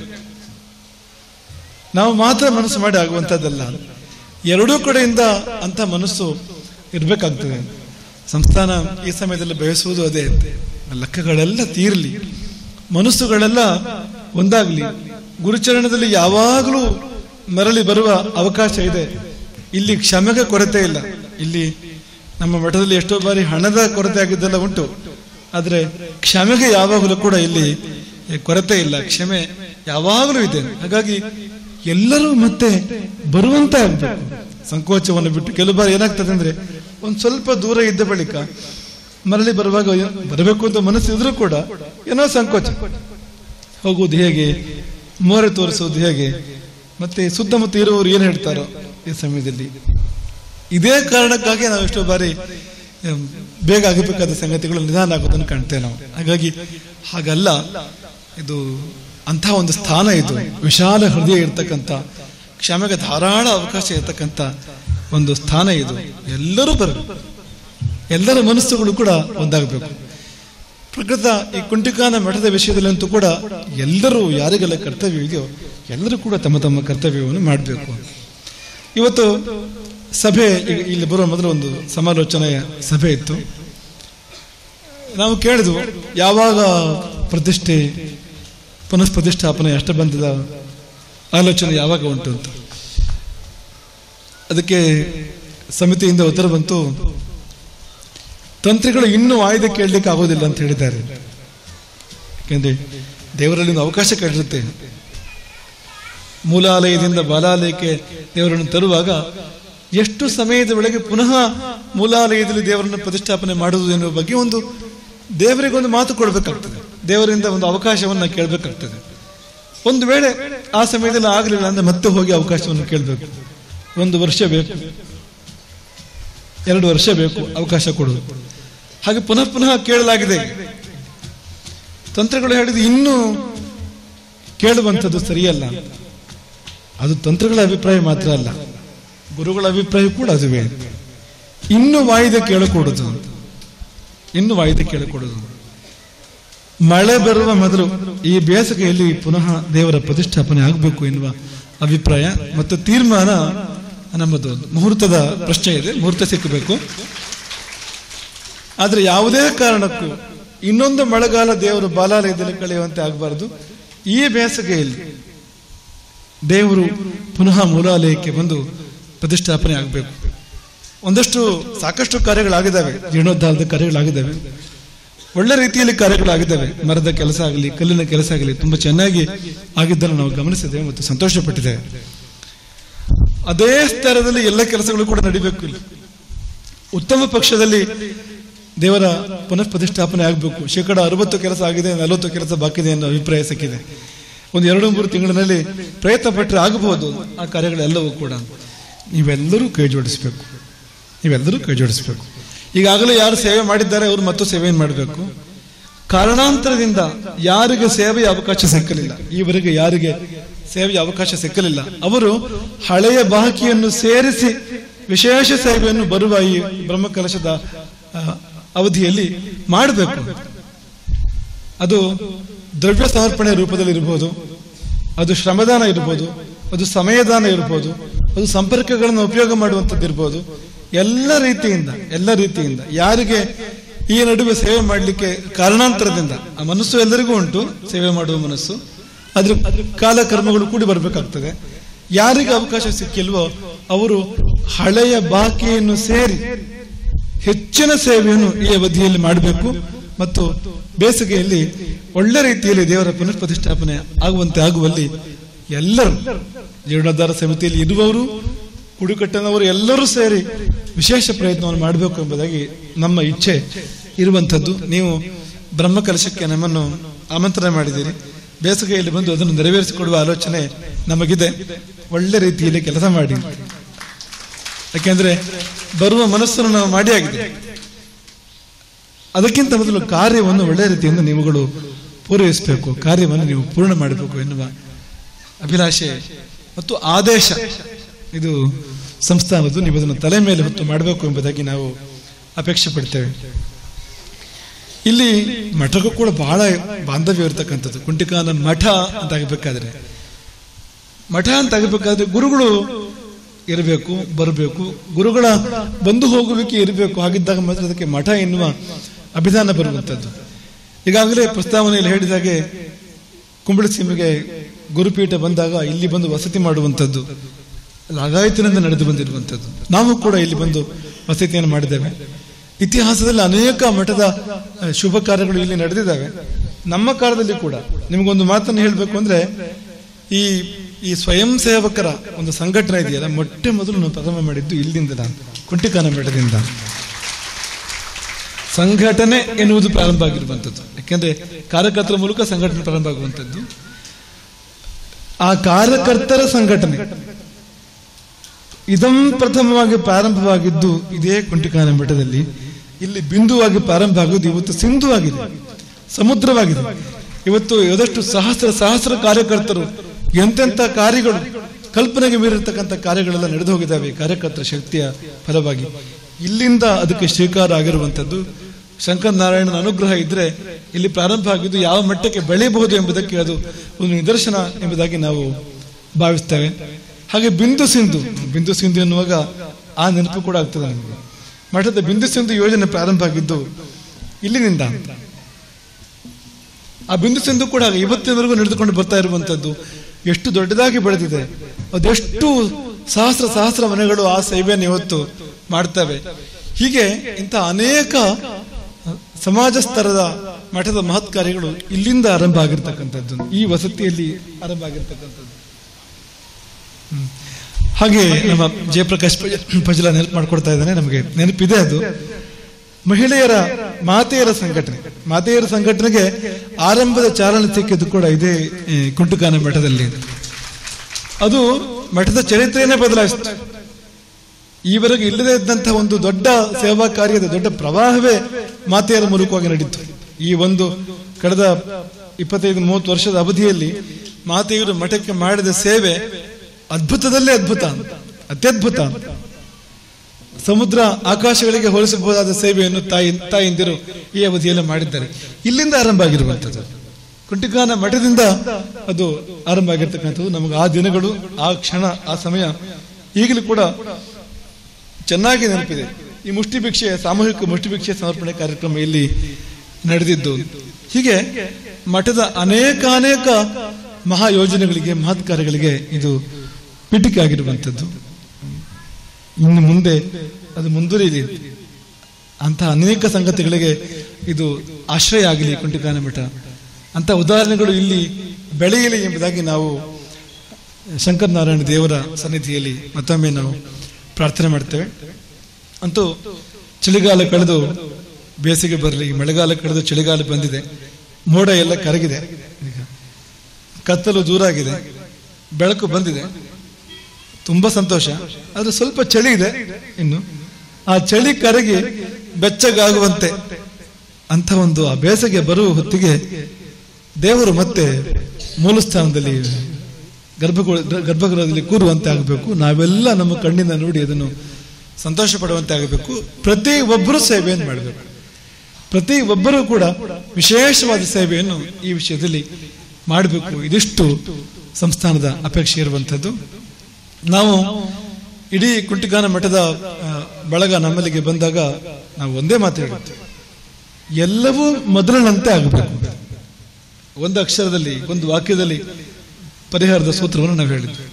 Speaker 1: ನಾವು ಮಾತ್ರ ಮನಸ್ಸು ಮಾಡಿ ಆಗುವಂಥದ್ದಲ್ಲ ಎರಡೂ ಕಡೆಯಿಂದ ಅಂತ ಮನಸ್ಸು ಇರಬೇಕಾಗ್ತದೆ ಸಂಸ್ಥಾನ ಈ ಸಮಯದಲ್ಲಿ ಬಯಸುವುದು ಅದೇ ಲೆಕ್ಕಗಳೆಲ್ಲ ತೀರಲಿ ಮನಸ್ಸುಗಳೆಲ್ಲ ಒಂದಾಗಲಿ ಗುರುಚರಣದಲ್ಲಿ ಯಾವಾಗಲೂ ಮರಳಿ ಬರುವ ಅವಕಾಶ ಇದೆ ಇಲ್ಲಿ ಕ್ಷಮೆಗೆ ಕೊರತೆ ಇಲ್ಲ ಇಲ್ಲಿ ನಮ್ಮ ಮಠದಲ್ಲಿ ಎಷ್ಟೋ ಬಾರಿ ಹಣದ ಕೊರತೆ ಆಗಿದ್ದೆಲ್ಲ ಉಂಟು ಆದ್ರೆ ಕ್ಷಮೆಗೆ ಯಾವಾಗಲೂ ಕೂಡ ಇಲ್ಲಿ ಕೊರತೆ ಇಲ್ಲ ಕ್ಷಮೆ ಯಾವಾಗಲೂ ಇದೆ ಹಾಗಾಗಿ ಎಲ್ಲರೂ ಮತ್ತೆ ಬರುವಂತ ಆಗ್ಬೇಕು ಸಂಕೋಚವನ್ನು ಬಿಟ್ಟು ಕೆಲವು ಬಾರಿ ಏನಾಗ್ತದೆ ಅಂದ್ರೆ ಒಂದ್ ಸ್ವಲ್ಪ ದೂರ ಇದ್ದ ಬಳಿಕ ಮರಳಿ ಬರುವಾಗ ಬರಬೇಕು ಅಂತ ಮನಸ್ಸಿದ್ರು ಕೂಡ ಏನೋ ಸಂಕೋಚ ಹೋಗುವುದು ಹೇಗೆ ಮೋರೆ ತೋರಿಸುವುದು ಹೇಗೆ ಮತ್ತೆ ಸುತ್ತಮುತ್ತ ಇರುವವರು ಏನ್ ಹೇಳ್ತಾರೋ ಈ ಸಮಯದಲ್ಲಿ ಇದೇ ಕಾರಣಕ್ಕಾಗಿ ನಾವು ಎಷ್ಟೋ ಬಾರಿ ಆಮ್, ಬೇಗ ಆಗಬೇಕಾದ ಸಂಗತಿಗಳು ನಿಧಾನ ಆಗೋದನ್ನು ಕಾಣ್ತೇವೆ ನಾವು ಹಾಗಾಗಿ ಹಾಗಲ್ಲ ಇದು ಅಂಥ ಒಂದು ಸ್ಥಾನ ಇದು ವಿಶಾಲ ಹೃದಯ ಇರ್ತಕ್ಕಂಥ ಕ್ಷಮೆಗೆ ಧಾರಾಳ ಅವಕಾಶ ಇರ್ತಕ್ಕಂಥ ಒಂದು ಸ್ಥಾನ ಇದು ಎಲ್ಲರೂ ಬರಬೇಕು ಎಲ್ಲರ ಮನಸ್ಸುಗಳು ಕೂಡ ಒಂದಾಗಬೇಕು ಪ್ರಕೃತ ಈ ಕುಂಟಿಕಾನ ಮಠದ ವಿಷಯದಲ್ಲಂತೂ ಕೂಡ ಎಲ್ಲರೂ ಯಾರಿಗೆಲ್ಲ ಕರ್ತವ್ಯ ಇದೆಯೋ ಎಲ್ಲರೂ ಕೂಡ ತಮ್ಮ ತಮ್ಮ ಕರ್ತವ್ಯವನ್ನು ಮಾಡಬೇಕು ಇವತ್ತು ಸಭೆ ಈಗ ಇಲ್ಲಿ ಬರುವ ಮೊದಲು ಒಂದು ಸಮಾಲೋಚನೆಯ ಸಭೆ ಇತ್ತು ನಾವು ಕೇಳಿದ್ವು ಯಾವಾಗ ಪ್ರತಿಷ್ಠೆ ಪುನಃ ಪ್ರತಿಷ್ಠಾಪನೆ ಅಷ್ಟಬಂಧದ ಆಲೋಚನೆ ಯಾವಾಗ ಉಂಟು ಅಂತ ಅದಕ್ಕೆ ಸಮಿತಿಯಿಂದ ಉತ್ತರ ಬಂತು ತಂತ್ರಿಗಳು ಇನ್ನೂ ಆಯ್ದೆ ಕೇಳಲಿಕ್ಕೆ ಆಗೋದಿಲ್ಲ ಅಂತ ಹೇಳಿದ್ದಾರೆ ಯಾಕೆಂದ್ರೆ ದೇವರಲ್ಲಿ ಒಂದು ಅವಕಾಶ ಕೇಳಿರುತ್ತೆ ಮೂಲಾಲಯದಿಂದ ಬಾಲಾಲಯಕ್ಕೆ ದೇವರನ್ನು ತರುವಾಗ ಎಷ್ಟು ಸಮಯದ ಒಳಗೆ ಪುನಃ ಮೂಲಾಲಯದಲ್ಲಿ ದೇವರನ್ನು ಪ್ರತಿಷ್ಠಾಪನೆ ಮಾಡುವುದು ಎನ್ನುವ ಬಗ್ಗೆ ಒಂದು ದೇವರಿಗೆ ಒಂದು ಮಾತು ಕೊಡಬೇಕಾಗ್ತದೆ ದೇವರಿಂದ ಒಂದು ಅವಕಾಶವನ್ನ ಕೇಳಬೇಕಾಗ್ತದೆ ಒಂದು ವೇಳೆ ಆ ಸಮಯದಲ್ಲಿ ಆಗಲಿಲ್ಲ ಅಂದ್ರೆ ಮತ್ತೆ ಹೋಗಿ ಅವಕಾಶವನ್ನು ಕೇಳಬೇಕು ಒಂದು ವರ್ಷ ಬೇಕು ಎರಡು ವರ್ಷ ಬೇಕು ಅವಕಾಶ ಕೊಡುವುದು ಹಾಗೆ ಪುನಃ ಪುನಃ ಕೇಳಲಾಗಿದೆ ತಂತ್ರಗಳು ಹೇಳಿದ್ದು ಇನ್ನೂ ಕೇಳುವಂಥದ್ದು ಸರಿಯಲ್ಲ ಅದು ತಂತ್ರಗಳ ಅಭಿಪ್ರಾಯ ಮಾತ್ರ ಅಲ್ಲ ಗುರುಗಳ ಅಭಿಪ್ರಾಯ ಕೂಡ ಅದುವೇ ಇನ್ನು ವಾಯಿದೆ ಕೇಳಕೂಡದು ಇನ್ನು ವಾಯಿದೆ ಕೇಳಕೂಡದು ಮಳೆ ಬರುವ ಮೊದಲು ಈ ಬೇಸಿಗೆಯಲ್ಲಿ ಪುನಃ ದೇವರ ಪ್ರತಿಷ್ಠಾಪನೆ ಆಗಬೇಕು ಎನ್ನುವ ಅಭಿಪ್ರಾಯ ಮತ್ತು ತೀರ್ಮಾನ ನಮ್ಮದು ಮುಹೂರ್ತದ ಪ್ರಶ್ನೆ ಇದೆ ಮುಹೂರ್ತ ಸಿಕ್ಕಬೇಕು ಆದ್ರೆ ಯಾವುದೇ ಕಾರಣಕ್ಕೂ ಇನ್ನೊಂದು ಮಳೆಗಾಲ ದೇವರು ಬಾಲಾಲಯದಲ್ಲಿ ಕಳೆಯುವಂತೆ ಆಗಬಾರದು ಈ ಬೇಸಿಗೆಯಲ್ಲಿ ದೇವರು ಪುನಃ ಮೂಲಾಲಯಕ್ಕೆ ಬಂದು ಪ್ರತಿಷ್ಠಾಪನೆ ಆಗಬೇಕು ಒಂದಷ್ಟು ಸಾಕಷ್ಟು ಕಾರ್ಯಗಳಾಗಿದ್ದಾವೆ ಜೀರ್ಣೋದ್ಧಾರದ ಕಾರ್ಯಗಳಾಗಿದ್ದಾವೆ ಒಳ್ಳೆ ರೀತಿಯಲ್ಲಿ ಕಾರ್ಯಗಳಾಗಿದ್ದಾವೆ ಮರದ ಕೆಲಸ ಆಗಲಿ ಕಲ್ಲಿನ ಕೆಲಸ ಆಗಲಿ ತುಂಬಾ ಚೆನ್ನಾಗಿ ಆಗಿದ್ದನ್ನು ನಾವು ಗಮನಿಸಿದ್ದೇವೆ ಮತ್ತು ಸಂತೋಷಪಟ್ಟಿದ್ದೇವೆ ಅದೇ ಸ್ತರದಲ್ಲಿ ಎಲ್ಲ ಕೆಲಸಗಳು ಕೂಡ ನಡಿಬೇಕು ಇಲ್ಲಿ ಉತ್ತಮ ಪಕ್ಷದಲ್ಲಿ ದೇವರ ಪುನಃ ಪ್ರತಿಷ್ಠಾಪನೆ ಆಗಬೇಕು ಶೇಕಡ ಅರವತ್ತು ಕೆಲಸ ಆಗಿದೆ ನಲವತ್ತು ಕೆಲಸ ಬಾಕಿ ಇದೆ ಅನ್ನೋ ಅಭಿಪ್ರಾಯ ಸಿಕ್ಕಿದೆ ಒಂದು ಎರಡು ಮೂರು ತಿಂಗಳಿನಲ್ಲಿ ಪ್ರಯತ್ನ ಪಟ್ಟರೆ ಆಗಬಹುದು ಆ ಕಾರ್ಯಗಳೆಲ್ಲವೂ ಕೂಡ ನೀವೆಲ್ಲರೂ ಕೈ ಜೋಡಿಸಬೇಕು ನೀವೆಲ್ಲರೂ ಕೈ ಜೋಡಿಸಬೇಕು ಈಗಾಗಲೇ ಯಾರು ಸೇವೆ ಮಾಡಿದ್ದಾರೆ ಅವರು ಮತ್ತು ಸೇವೆಯನ್ನು ಮಾಡಬೇಕು ಕಾರಣಾಂತರದಿಂದ ಯಾರಿಗೆ ಸೇವೆಯ ಅವಕಾಶ ಸಿಕ್ಕಲಿಲ್ಲ ಈವರೆಗೆ ಯಾರಿಗೆ ಸೇವೆಯ ಅವಕಾಶ ಸಿಕ್ಕಲಿಲ್ಲ ಅವರು ಹಳೆಯ ಬಾಕಿಯನ್ನು ಸೇರಿಸಿ ವಿಶೇಷ ಸೇವೆಯನ್ನು ಬರುವ ಈ ಬ್ರಹ್ಮಕಲಶದ ಆ, ಅವಧಿಯಲ್ಲಿ ಮಾಡಬೇಕು ಅದು ದ್ರವ್ಯ ಸಮರ್ಪಣೆ ರೂಪದಲ್ಲಿ ಇರಬಹುದು ಅದು ಶ್ರಮದಾನ ಇರಬಹುದು ಅದು ಸಮಯದಾನ ಇರಬಹುದು ಅದು ಸಂಪರ್ಕಗಳನ್ನು ಉಪಯೋಗ ಮಾಡುವಂಥದ್ದು ಇರಬಹುದು ಎಲ್ಲ ರೀತಿಯಿಂದ ಎಲ್ಲ ರೀತಿಯಿಂದ ಯಾರಿಗೆ ಈ ನಡುವೆ ಸೇವೆ ಮಾಡಲಿಕ್ಕೆ ಕಾರಣಾಂತರದಿಂದ ಆ ಮನಸ್ಸು ಎಲ್ಲರಿಗೂ ಉಂಟು ಸೇವೆ ಮಾಡುವ ಮನಸ್ಸು ಅದ್ರ ಕಾಲಕರ್ಮಗಳು ಕೂಡಿ ಬರಬೇಕಾಗ್ತದೆ ಯಾರಿಗೆ ಅವಕಾಶ ಸಿಕ್ಕಿಲ್ವೋ ಅವರು ಹಳೆಯ ಬಾಕಿಯನ್ನು ಸೇರಿ ಹೆಚ್ಚಿನ ಸೇವೆಯನ್ನು ಈ ಅವಧಿಯಲ್ಲಿ ಮಾಡಬೇಕು ಮತ್ತು ಬೇಸಿಗೆಯಲ್ಲಿ ಒಳ್ಳೆ ರೀತಿಯಲ್ಲಿ ದೇವರ ಪುನರ್ ಪ್ರತಿಷ್ಠಾಪನೆ ಆಗುವಂತೆ ಆಗುವಲ್ಲಿ ಎಲ್ಲರೂ ಜೀರ್ಣೋದ್ಧಾರ ಸಮಿತಿಯಲ್ಲಿ ಇರುವವರು ಕುಡಿಕಟ್ಟನವರು ಎಲ್ಲರೂ ಸೇರಿ ವಿಶೇಷ ಪ್ರಯತ್ನವನ್ನು ಮಾಡಬೇಕು ಎಂಬುದಾಗಿ ನಮ್ಮ ಇಚ್ಛೆ ಇರುವಂಥದ್ದು ನೀವು ಬ್ರಹ್ಮಕಲಶಕ್ಕೆ ನಮ್ಮನ್ನು ಆಮಂತ್ರಣ ಮಾಡಿದ್ದೀರಿ ಬೇಸಿಗೆಯಲ್ಲಿ ಬಂದು ಅದನ್ನು ನೆರವೇರಿಸಿಕೊಡುವ ಆಲೋಚನೆ ನಮಗಿದೆ ಒಳ್ಳೆ ರೀತಿಯಲ್ಲಿ ಕೆಲಸ ಮಾಡಿ ಯಾಕೆಂದ್ರೆ ಬರುವ ಮನಸ್ಸನ್ನು ನಾವು ಮಾಡಿ ಆಗಿದೆ ಅದಕ್ಕಿಂತ ಮೊದಲು ಕಾರ್ಯವನ್ನು ಒಳ್ಳೆ ರೀತಿಯಿಂದ ನೀವುಗಳು ಪೂರೈಸಬೇಕು ಕಾರ್ಯವನ್ನು ನೀವು ಪೂರ್ಣ ಮಾಡಬೇಕು ಎನ್ನುವ ಅಭಿಲಾಷೆ ಮತ್ತು ಆದೇಶ ಇದು ಸಂಸ್ಥಾನದ್ದು ನೀವು ಅದನ್ನು ತಲೆ ಮೇಲೆ ಹೊತ್ತು ಮಾಡಬೇಕು ಎಂಬುದಾಗಿ ನಾವು ಅಪೇಕ್ಷೆ ಪಡ್ತೇವೆ ಇಲ್ಲಿ ಮಠಕ್ಕೂ ಕೂಡ ಬಹಳ ಬಾಂಧವ್ಯ ಇರತಕ್ಕಂಥದ್ದು ಕುಂಟಿಕಾನ ಮಠ ಅಂತ ಆಗಬೇಕಾದ್ರೆ ಮಠ ಅಂತ ಆಗಬೇಕಾದ್ರೆ ಗುರುಗಳು ಇರಬೇಕು ಬರಬೇಕು ಗುರುಗಳ ಬಂದು ಹೋಗುವಿಕೆ ಇರಬೇಕು ಹಾಗಿದ್ದಾಗ ಮಾತ್ರ ಅದಕ್ಕೆ ಮಠ ಎನ್ನುವ ಅಭಿಧಾನ ಬರುವಂಥದ್ದು ಈಗಾಗಲೇ ಪ್ರಸ್ತಾವನೆಯಲ್ಲಿ ಹೇಳಿದಾಗೆ ಕುಂಬಳ ಸೀಮೆಗೆ ಗುರುಪೀಠ ಬಂದಾಗ ಇಲ್ಲಿ ಬಂದು ವಸತಿ ಮಾಡುವಂಥದ್ದು ಲಾಗಾಯತಿನಿಂದ ನಡೆದು ಬಂದಿರುವಂಥದ್ದು ನಾವು ಕೂಡ ಇಲ್ಲಿ ಬಂದು ವಸತಿಯನ್ನು ಮಾಡಿದ್ದೇವೆ ಇತಿಹಾಸದಲ್ಲಿ ಅನೇಕ ಮಠದ ಅಹ್, ಶುಭ ಕಾರ್ಯಗಳು ಇಲ್ಲಿ ನಡೆದಿದ್ದಾವೆ ನಮ್ಮ ಕಾಲದಲ್ಲಿ ಕೂಡ ನಿಮಗೊಂದು ಮಾತನ್ನು ಹೇಳಬೇಕು ಅಂದ್ರೆ ಈ ಈ ಸ್ವಯಂ ಸೇವಕರ ಒಂದು ಸಂಘಟನೆ ಇದೆಯಲ್ಲ ಮೊಟ್ಟ ಮೊದಲು ನಾವು ಪ್ರಾರಂಭ ಮಾಡಿದ್ದು ಇಲ್ಲಿಂದ ನಾನು ಕುಂಟಿಕಾನ ಮಠದಿಂದ ಸಂಘಟನೆ ಎನ್ನುವುದು ಪ್ರಾರಂಭ ಆಗಿರುವಂಥದ್ದು ಯಾಕೆಂದ್ರೆ ಕಾರ್ಯಕರ್ತರ ಮೂಲಕ ಸಂಘಟನೆ ಪ್ರಾರಂಭ ಆಗುವಂಥದ್ದು ಆ ಕಾರ್ಯಕರ್ತರ ಸಂಘಟನೆ ಇದಂ ಪ್ರಥಮವಾಗಿ ಪ್ರಾರಂಭವಾಗಿದ್ದು ಇದೇ ಕುಂಟಿಕಾನ ಮಠದಲ್ಲಿ ಇಲ್ಲಿ ಬಿಂದುವಾಗಿ ಪ್ರಾರಂಭ ಆಗುವುದು ಇವತ್ತು ಸಿಂಧು ಆಗಿದೆ ಸಮುದ್ರವಾಗಿದೆ ಇವತ್ತು ಎದಷ್ಟು ಸಹಸ್ರ ಸಹಸ್ರ ಕಾರ್ಯಕರ್ತರು ಎಂತೆಂಥ ಕಾರ್ಯಗಳು ಕಲ್ಪನೆಗೆ ಮೀರಿರ್ತಕ್ಕಂಥ ಕಾರ್ಯಗಳೆಲ್ಲ ನಡೆದು ಹೋಗಿದ್ದಾವೆ ಈ ಕಾರ್ಯಕರ್ತರ ಶಕ್ತಿಯ ಫಲವಾಗಿ ಇಲ್ಲಿಂದ ಅದಕ್ಕೆ ಶ್ರೀಕಾರ ಆಗಿರುವಂಥದ್ದು ಶಂಕರನಾರಾಯಣನ ಅನುಗ್ರಹ ಇದ್ರೆ ಇಲ್ಲಿ ಪ್ರಾರಂಭ ಆಗಿದ್ದು ಯಾವ ಮಟ್ಟಕ್ಕೆ ಬೆಳೆಯಬಹುದು ಎಂಬುದಕ್ಕೆ ಅದು ಒಂದು ನಿದರ್ಶನ ಎಂಬುದಾಗಿ ನಾವು ಭಾವಿಸ್ತೇವೆ ಹಾಗೆ ಬಿಂದು ಸಿಂಧು ಬಿಂದು ಸಿಂಧು ಎನ್ನುವಾಗ ಆ ನೆನಪು ಕೂಡ ಆಗ್ತದೆ ನಮಗೆ ಮಠದ ಬಿಂದು ಸಿಂಧು ಯೋಜನೆ ಪ್ರಾರಂಭ ಆಗಿದ್ದು ಇಲ್ಲಿನಿಂದ ಆ ಬಿಂದು ಸಿಂಧು ಕೂಡ ಹಾಗೆ ಇವತ್ತಿನವರೆಗೂ ನಡೆದುಕೊಂಡು ಬರ್ತಾ ಇರುವಂತದ್ದು ಎಷ್ಟು ದೊಡ್ಡದಾಗಿ ಬೆಳೆದಿದೆ ಅದೆಷ್ಟು ಸಹಸ್ರ ಸಹಸ್ರ ಮನೆಗಳು ಆ ಸೇವೆಯನ್ನು ಇವತ್ತು ಮಾಡ್ತವೆ ಹೀಗೆ ಇಂಥ ಅನೇಕ ಸಮಾಜ ಸ್ತರದ ಮಠದ ಮಹತ್ ಕಾರ್ಯಗಳು ಇಲ್ಲಿಂದ ಆರಂಭ ಆಗಿರ್ತಕ್ಕಂಥದ್ದು ಈ ವಸತಿಯಲ್ಲಿ ಆರಂಭ ಆಗಿರ್ತಕ್ಕಂಥದ್ದು ಹ್ಮ್. ಹಾಗೆ ನಮ್ಮ ಜಯಪ್ರಕಾಶ್ ಪಜ- ಪಜಲ ನೆನಪು ಮಾಡ್ಕೊಡ್ತಾ ಇದ್ದಾನೆ ನಮಗೆ ನೆನಪಿದೆ ಅದು ಮಹಿಳೆಯರ ಮಾತೆಯರ ಸಂಘಟನೆ ಮಾತೆಯರ ಸಂಘಟನೆಗೆ ಆರಂಭದ ಚಾಲನೆ ಸಿಕ್ಕಿದ್ದು ಕೂಡ ಇದೇ ಈ ಕುಂಟುಕಾನ ಮಠದಲ್ಲಿ ಅದು ಮಠದ ಚರಿತ್ರೆಯನ್ನೇ ಬದಲಾಯಿಸಿತು ಈವರೆಗೆ ಇಲ್ಲದೆ ಇದ್ದಂತಹ ಒಂದು ದೊಡ್ಡ ಸೇವಾ ಕಾರ್ಯದ ದೊಡ್ಡ ಪ್ರವಾಹವೇ ಮಾತೆಯರ ಮೂಲಕವಾಗಿ ನಡೀತು ಈ ಒಂದು ಕಳೆದ ಇಪ್ಪತ್ತೈದು ಮೂವತ್ತು ವರ್ಷದ ಅವಧಿಯಲ್ಲಿ ಮಾತೆಯವರು ಮಠಕ್ಕೆ ಮಾಡಿದ ಸೇವೆ ಅದ್ಭುತದಲ್ಲೇ ಅದ್ಭುತ ಅತ್ಯದ್ಭುತ ಸಮುದ್ರ ಆಕಾಶಗಳಿಗೆ ಹೋಲಿಸಬಹುದಾದ ಸೇವೆಯನ್ನು ತಾಯಿ ತಾಯಿಂದಿರು ಈ ಅವಧಿಯಲ್ಲಿ ಮಾಡಿದ್ದಾರೆ ಇಲ್ಲಿಂದ ಆರಂಭ ಆಗಿರುವಂಥದ್ದು ಕುಂಟಿಕಾನ ಮಠದಿಂದ ಅದು ಆರಂಭ ಆಗಿರ್ತಕ್ಕಂಥದ್ದು ನಮಗೆ ಆ ದಿನಗಳು ಆ ಕ್ಷಣ ಆ ಸಮಯ ಈಗಲೂ ಕೂಡ ಚೆನ್ನಾಗಿ ನೆನಪಿದೆ ಈ ಮುಷ್ಟಿ ಭಿಕ್ಷೆ ಸಾಮೂಹಿಕ ಮುಷ್ಟಿ ಭಿಕ್ಷೆ ಸಮರ್ಪಣೆ ಕಾರ್ಯಕ್ರಮ ಇಲ್ಲಿ ನಡೆದಿದ್ದು ಹೀಗೆ ಮಠದ ಅನೇಕ ಅನೇಕ ಮಹಾ ಯೋಜನೆಗಳಿಗೆ ಮಹತ್ ಕಾರ್ಯಗಳಿಗೆ ಇದು ಪೀಠಿಕೆ ಆಗಿರುವಂಥದ್ದು ಇನ್ನು ಮುಂದೆ ಅದು ಮುಂದುವರಿಯಲಿ ಅಂತಹ ಅನೇಕ ಸಂಗತಿಗಳಿಗೆ ಇದು ಆಶ್ರಯ ಆಗಲಿ ಕುಂಟಿಕಾನ ಮಠ ಅಂತ ಉದಾಹರಣೆಗಳು ಇಲ್ಲಿ ಬೆಳೆಯಲಿ ಎಂಬುದಾಗಿ ನಾವು ಶಂಕರನಾರಾಯಣ ದೇವರ ಸನ್ನಿಧಿಯಲ್ಲಿ ಮತ್ತೊಮ್ಮೆ ನಾವು ಪ್ರಾರ್ಥನೆ ಮಾಡ್ತೇವೆ ಅಂತೂ ಚಳಿಗಾಲ ಕಳೆದು ಬೇಸಿಗೆ ಬರಲಿ ಮಳೆಗಾಲ ಕಳೆದು ಚಳಿಗಾಲ ಬಂದಿದೆ ಮೋಡ ಎಲ್ಲ ಕರಗಿದೆ ಈಗ ಕತ್ತಲು ದೂರ ಆಗಿದೆ ಬೆಳಕು ಬಂದಿದೆ ತುಂಬಾ ಸಂತೋಷ ಆದ್ರೆ ಸ್ವಲ್ಪ ಚಳಿ ಇದೆ ಇನ್ನು ಆ ಚಳಿ ಕರಗಿ ಬೆಚ್ಚಗಾಗುವಂತೆ ಅಂತ ಒಂದು ಆ ಬೇಸಿಗೆ ಬರುವ ಹೊತ್ತಿಗೆ ದೇವರು ಮತ್ತೆ ಮೂಲ ಸ್ಥಾನದಲ್ಲಿ ಗರ್ಭಗುಳ ಗರ್ಭಗೃಹದಲ್ಲಿ ಕೂರುವಂತೆ ಆಗಬೇಕು ನಾವೆಲ್ಲ ನಮ್ಮ ಕಣ್ಣಿಂದ ನೋಡಿ ಅದನ್ನು ಸಂತೋಷ ಪಡುವಂತೆ ಆಗಬೇಕು ಪ್ರತಿ ಒಬ್ಬರು ಸೇವೆಯನ್ನು ಮಾಡಬೇಕು ಪ್ರತಿ ಒಬ್ಬರೂ ಕೂಡ ವಿಶೇಷವಾದ ಸೇವೆಯನ್ನು ಈ ವಿಷಯದಲ್ಲಿ ಮಾಡಬೇಕು ಇದಿಷ್ಟು ಸಂಸ್ಥಾನದ ಅಪೇಕ್ಷೆ ಇರುವಂಥದ್ದು ನಾವು ಇಡೀ ಕುಂಟಿಗಾನ ಮಠದ ಆ, ಬಳಗ ನಮ್ಮಲ್ಲಿಗೆ ಬಂದಾಗ ನಾವು ಒಂದೇ ಮಾತು ಹೇಳುತ್ತೇವೆ ಎಲ್ಲವೂ ಮೊದಲಿನಂತೆ ಆಗಬೇಕು ಒಂದು ಅಕ್ಷರದಲ್ಲಿ ಒಂದು ವಾಕ್ಯದಲ್ಲಿ ಪರಿಹಾರದ ಸೂತ್ರವನ್ನು ನಾವು ಹೇಳಿದ್ವಿ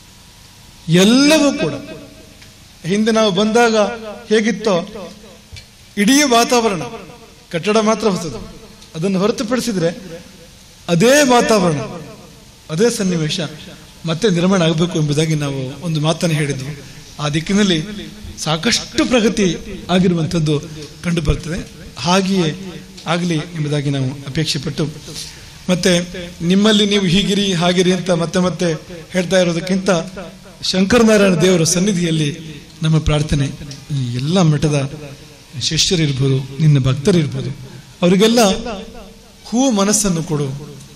Speaker 1: ಎಲ್ಲವೂ ಕೂಡ ಹಿಂದೆ ನಾವು ಬಂದಾಗ ಹೇಗಿತ್ತೋ ಇಡೀ ವಾತಾವರಣ ಕಟ್ಟಡ ಮಾತ್ರ ಹೊಸದು ಅದನ್ನು ಹೊರತುಪಡಿಸಿದ್ರೆ ಅದೇ ವಾತಾವರಣ ಅದೇ ಸನ್ನಿವೇಶ ಮತ್ತೆ ನಿರ್ಮಾಣ ಆಗಬೇಕು ಎಂಬುದಾಗಿ ನಾವು ಒಂದು ಮಾತನ್ನು ಹೇಳಿದ್ವು ಆ ದಿಕ್ಕಿನಲ್ಲಿ ಸಾಕಷ್ಟು ಪ್ರಗತಿ ಆಗಿರುವಂಥದ್ದು ಕಂಡು ಬರ್ತದೆ ಹಾಗೆಯೇ ಆಗಲಿ ಎಂಬುದಾಗಿ ನಾವು ಅಪೇಕ್ಷೆ ಪಟ್ಟು ಮತ್ತೆ ನಿಮ್ಮಲ್ಲಿ ನೀವು ಹೀಗಿರಿ ಹಾಗಿರಿ ಅಂತ ಮತ್ತೆ ಮತ್ತೆ ಹೇಳ್ತಾ ಇರೋದಕ್ಕಿಂತ ಶಂಕರನಾರಾಯಣ ದೇವರ ಸನ್ನಿಧಿಯಲ್ಲಿ ನಮ್ಮ ಪ್ರಾರ್ಥನೆ ಈ ಎಲ್ಲ ಮಠದ ಶಿಷ್ಯರಿರ್ಬೋದು ನಿನ್ನ ಭಕ್ತರಿರ್ಬೋದು ಅವರಿಗೆಲ್ಲ ಹೂ ಮನಸ್ಸನ್ನು ಕೊಡು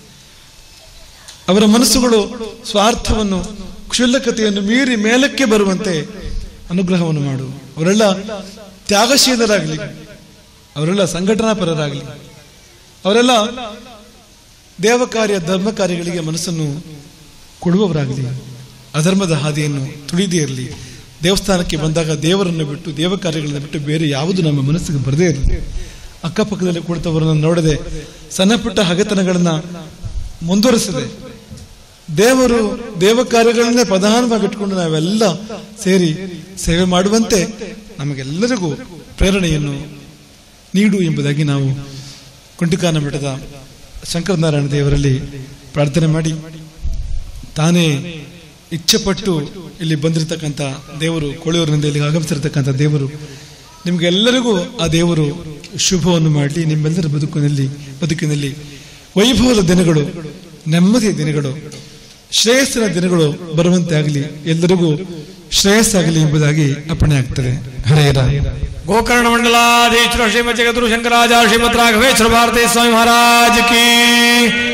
Speaker 1: ಅವರ ಮನಸ್ಸುಗಳು ಸ್ವಾರ್ಥವನ್ನು ಕ್ಷುಲ್ಲಕತೆಯನ್ನು ಮೀರಿ ಮೇಲಕ್ಕೆ ಬರುವಂತೆ ಅನುಗ್ರಹವನ್ನು ಮಾಡು ಅವರೆಲ್ಲ ತ್ಯಾಗಶೀಲರಾಗಲಿ ಅವರೆಲ್ಲ ಸಂಘಟನಾಪರರಾಗಲಿ ಅವರೆಲ್ಲ ದೇವ ಕಾರ್ಯ ಧರ್ಮ ಕಾರ್ಯಗಳಿಗೆ ಮನಸ್ಸನ್ನು ಕೊಡುವವರಾಗಲಿ ಅಧರ್ಮದ ಹಾದಿಯನ್ನು ತುಳಿದೇ ಇರಲಿ ದೇವಸ್ಥಾನಕ್ಕೆ ಬಂದಾಗ ದೇವರನ್ನು ಬಿಟ್ಟು ದೇವ ಕಾರ್ಯಗಳನ್ನು ಬಿಟ್ಟು ಬೇರೆ ಯಾವುದು ನಮ್ಮ ಮನಸ್ಸಿಗೆ ಬರದೇ ಇರಲಿ ಅಕ್ಕಪಕ್ಕದಲ್ಲಿ ಕುಳಿತವರನ್ನು ನೋಡದೆ ಸಣ್ಣ ಪುಟ್ಟ ಹಗೆತನಗಳನ್ನ ಮುಂದುವರಿಸದೆ ದೇವರು ದೇವ ಕಾರ್ಯಗಳನ್ನೇ ಪ್ರಧಾನವಾಗಿ ಇಟ್ಕೊಂಡು ನಾವೆಲ್ಲ ಸೇರಿ ಸೇವೆ ಮಾಡುವಂತೆ ನಮಗೆಲ್ಲರಿಗೂ ಪ್ರೇರಣೆಯನ್ನು ನೀಡು ಎಂಬುದಾಗಿ ನಾವು ಕುಂಟಿಕಾನ ಮಠದ ಶಂಕರನಾರಾಯಣ ದೇವರಲ್ಲಿ ಪ್ರಾರ್ಥನೆ ಮಾಡಿ ತಾನೇ ಇಚ್ಛೆಪಟ್ಟು ಇಲ್ಲಿ ಬಂದಿರತಕ್ಕಂಥ ದೇವರು ಕೋಳಿಯೂರಿನಿಂದ ಇಲ್ಲಿಗೆ ಆಗಮಿಸಿರ್ತಕ್ಕಂಥ ದೇವರು ನಿಮಗೆಲ್ಲರಿಗೂ ಆ ದೇವರು ಶುಭವನ್ನು ಮಾಡಲಿ ನಿಮ್ಮೆಲ್ಲರ ಬದುಕಿನಲ್ಲಿ ಬದುಕಿನಲ್ಲಿ ವೈಭವದ ದಿನಗಳು ನೆಮ್ಮದಿಯ ದಿನಗಳು ಶ್ರೇಯಸ್ಸಿನ ದಿನಗಳು ಬರುವಂತೆ ಆಗಲಿ ಎಲ್ಲರಿಗೂ ಶ್ರೇಯಸ್ಸಾಗಲಿ ಎಂಬುದಾಗಿ ಅಪ್ಪಣೆ ಆಗ್ತದೆ ಹರೇ ರಾಮ
Speaker 2: गोकर्ण मंडलाधीश्वर श्रीमद जगदुरु शंकराचार्य श्रीमद राघवेश्वर भारती स्वामी महाराज की